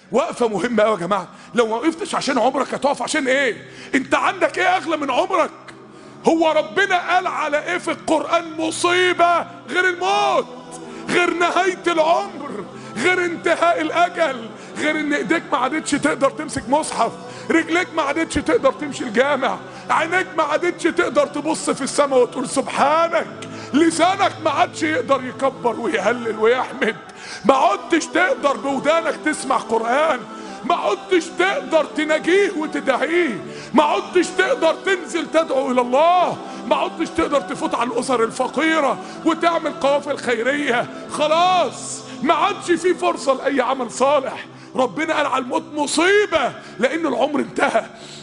وقفه مهمه قوي يا جماعه لو ما وقفتش عشان عمرك هتقف عشان ايه انت عندك ايه اغلى من عمرك هو ربنا قال على ايه في القران مصيبه غير الموت غير نهايه العمر غير انتهاء الاجل غير ان ايديك ما عادتش تقدر تمسك مصحف رجليك ما عادتش تقدر تمشي الجامع عينيك ما عادتش تقدر تبص في السماء وتقول سبحانك لسانك ما عادش يقدر يكبر ويهلل ويحمد ما عدتش تقدر بودانك تسمع قرآن ما عدتش تقدر تناجيه وتدعيه ما عدتش تقدر تنزل تدعو الى الله ما عدتش تقدر تفوت على الاسر الفقيره وتعمل قوافل خيريه خلاص ما عادش في فرصه لاي عمل صالح ربنا قال على الموت مصيبه لان العمر انتهى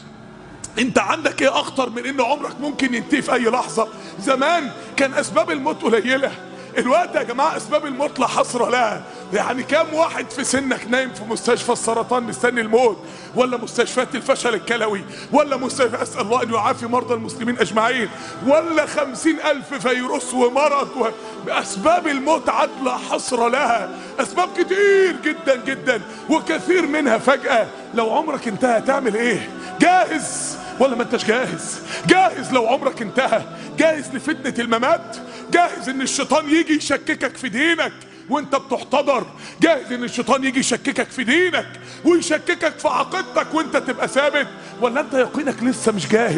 انت عندك ايه اخطر من ان عمرك ممكن ينتهي في اي لحظه زمان كان اسباب الموت قليله الوقت يا جماعه اسباب الموت لا حصر لها يعني كام واحد في سنك نايم في مستشفى السرطان مستني الموت ولا مستشفيات الفشل الكلوي ولا مستشفى اسال الله ان يعافي مرضى المسلمين اجمعين ولا خمسين الف فيروس ومرض و... اسباب الموت عاد لا حصر لها اسباب كتير جدا جدا وكثير منها فجاه لو عمرك انتهى تعمل ايه جاهز ولا ما انتش جاهز جاهز لو عمرك انتهى جاهز لفتنة الممات جاهز ان الشيطان يجي يشككك في دينك وانت بتحتضر جاهز ان الشيطان يجي يشككك في دينك ويشككك في عقيدتك وانت تبقى ثابت ولا انت يقينك لسه مش جاهز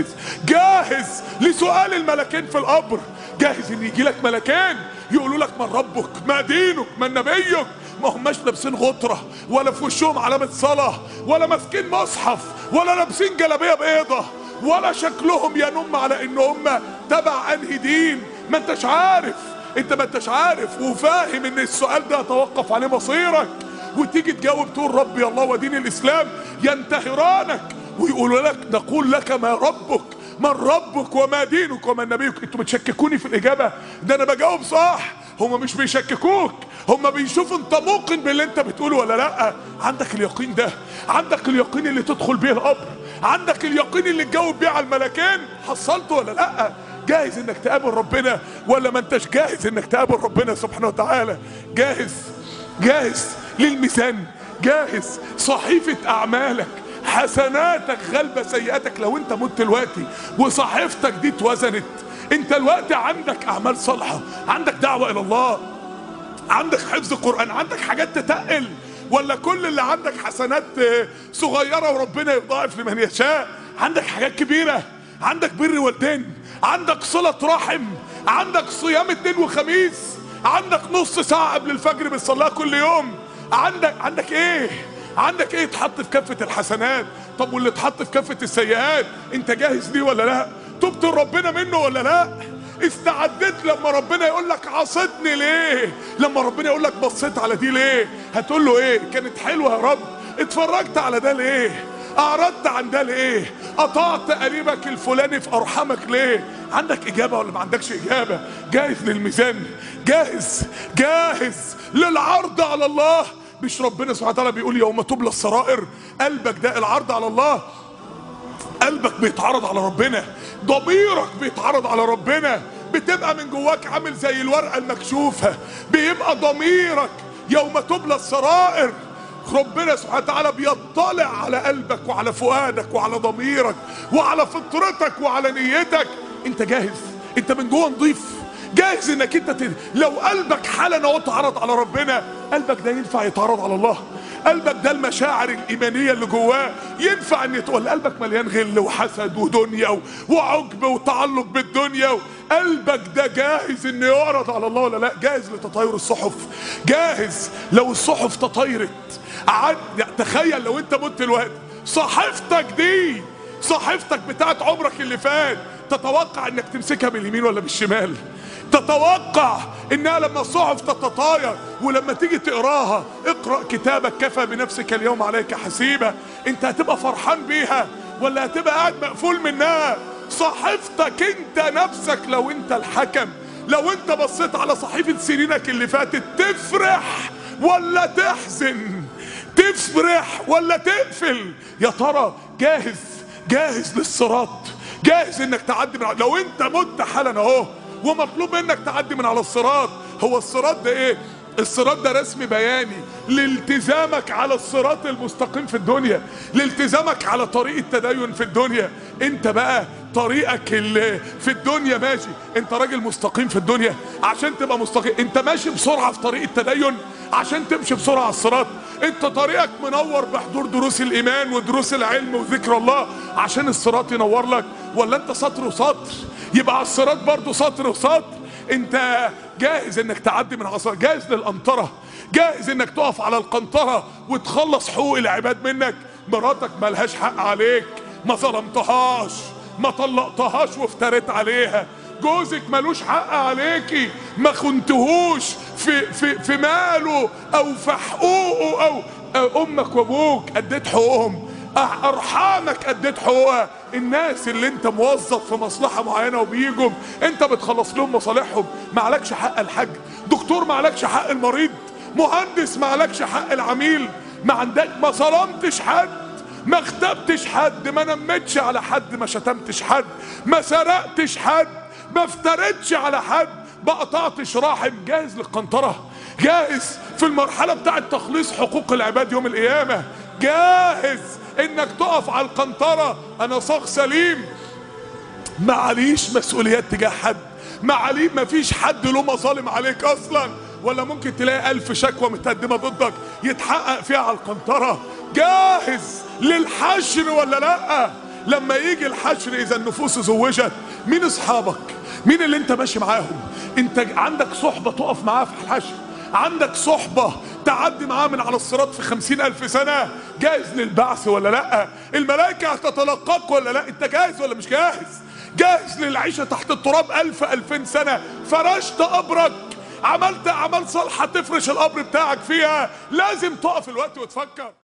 جاهز لسؤال الملكين في القبر جاهز ان يجي لك ملكين يقولوا لك من ربك ما دينك من نبيك ما هماش لابسين غطرة ولا في وشهم علامة صلاة ولا ماسكين مصحف ولا لابسين جلابية بيضة ولا شكلهم ينم على ان هم تبع انهي دين ما انتش عارف انت ما انتش عارف وفاهم ان السؤال ده يتوقف عليه مصيرك وتيجي تجاوب تقول ربي الله ودين الاسلام ينتهرانك ويقولوا لك نقول لك ما ربك من ربك وما دينك وما نبيك انتوا بتشككوني في الاجابه ده انا بجاوب صح هم مش بيشككوك هم بيشوفوا انت موقن باللي انت بتقوله ولا لا عندك اليقين ده عندك اليقين اللي تدخل بيه القبر عندك اليقين اللي تجاوب بيه على الملكين حصلته ولا لا جاهز انك تقابل ربنا ولا ما انتش جاهز انك تقابل ربنا سبحانه وتعالى جاهز جاهز للميزان جاهز صحيفة اعمالك حسناتك غلبة سيئاتك لو انت مت دلوقتي وصحيفتك دي اتوزنت انت الوقت عندك اعمال صالحة عندك دعوة الى الله عندك حفظ قرآن عندك حاجات تتقل ولا كل اللي عندك حسنات صغيرة وربنا يضاعف لمن يشاء عندك حاجات كبيرة عندك بر والدين عندك صلة رحم عندك صيام اثنين وخميس عندك نص ساعة قبل الفجر بتصليها كل يوم عندك عندك ايه عندك ايه يتحط في كفة الحسنات طب واللي اتحط في كفة السيئات انت جاهز ليه ولا لا تبت ربنا منه ولا لا استعدت لما ربنا يقول لك عصيتني ليه لما ربنا يقول لك بصيت على دي ليه هتقول له ايه كانت حلوه يا رب اتفرجت على ده ليه اعرضت عن ده ليه قطعت قريبك الفلاني في ارحامك ليه عندك اجابه ولا ما عندكش اجابه جاهز للميزان جاهز جاهز للعرض على الله مش ربنا سبحانه وتعالى بيقول يوم تبلى السرائر قلبك ده العرض على الله قلبك بيتعرض على ربنا ضميرك بيتعرض على ربنا بتبقى من جواك عامل زي الورقة المكشوفة بيبقى ضميرك يوم تبلى السرائر ربنا سبحانه وتعالى بيطلع على قلبك وعلى فؤادك وعلى ضميرك وعلى فطرتك وعلى نيتك انت جاهز انت من جوه نضيف جاهز انك انت ت... لو قلبك حالا اهو اتعرض على ربنا قلبك ده ينفع يتعرض على الله قلبك ده المشاعر الايمانيه اللي جواه ينفع ان ولا قلبك مليان غل وحسد ودنيا و... وعجب وتعلق بالدنيا و... قلبك ده جاهز انه يعرض على الله ولا لا جاهز لتطاير الصحف جاهز لو الصحف تطايرت عد... تخيل لو انت مت الوقت صحيفتك دي صحيفتك بتاعت عمرك اللي فات تتوقع انك تمسكها باليمين ولا بالشمال تتوقع انها لما الصحف تتطاير ولما تيجي تقراها اقرا كتابك كفى بنفسك اليوم عليك حسيبه انت هتبقى فرحان بيها ولا هتبقى قاعد مقفول منها صحيفتك انت نفسك لو انت الحكم لو انت بصيت على صحيفه سنينك اللي فاتت تفرح ولا تحزن تفرح ولا تقفل يا ترى جاهز جاهز للصراط جاهز انك تعدي من لو انت مت حالا اهو ومطلوب منك تعدي من على الصراط هو الصراط ده ايه الصراط ده رسم بياني لالتزامك على الصراط المستقيم في الدنيا لالتزامك على طريق التدين في الدنيا انت بقى طريقك اللي في الدنيا ماشي انت راجل مستقيم في الدنيا عشان تبقى مستقيم انت ماشي بسرعة في طريق التدين عشان تمشي بسرعة على الصراط انت طريقك منور بحضور دروس الايمان ودروس العلم وذكر الله عشان الصراط ينور لك ولا انت سطر وسطر يبقى على الصراط برضه سطر وسطر انت جاهز انك تعدي من عصا جاهز للقنطره جاهز انك تقف على القنطره وتخلص حقوق العباد منك مراتك ملهاش حق عليك ما ظلمتهاش ما طلقتهاش وافتريت عليها جوزك ملوش حق عليكي ما خنتهوش في في في ماله او في حقوقه او, أو امك وابوك اديت حقوقهم ارحامك اديت حقوقها الناس اللي انت موظف في مصلحه معينه وبيجوا انت بتخلص لهم مصالحهم ما عليكش حق الحج دكتور ما عليكش حق المريض مهندس ما عليكش حق العميل ما عندك ما ظلمتش حد ما اغتبتش حد ما نمتش على حد ما شتمتش حد ما سرقتش حد ما افترتش على حد ما قطعتش راحم جاهز للقنطره جاهز في المرحله بتاعه تخليص حقوق العباد يوم القيامه جاهز انك تقف على القنطرة انا صاغ سليم ما عليش مسؤوليات تجاه حد ما عليه ما فيش حد له مظالم عليك اصلا ولا ممكن تلاقي الف شكوى متقدمة ضدك يتحقق فيها على القنطرة جاهز للحشر ولا لا لما يجي الحشر اذا النفوس زوجت مين اصحابك مين اللي انت ماشي معاهم انت عندك صحبة تقف معاها في الحشر عندك صحبة تعدي معاه من على الصراط في خمسين ألف سنة جاهز للبعث ولا لأ الملائكة هتتلقاك ولا لأ انت جاهز ولا مش جاهز جاهز للعيشة تحت التراب ألف ألفين سنة فرشت قبرك عملت أعمال صالحة تفرش القبر بتاعك فيها لازم تقف الوقت وتفكر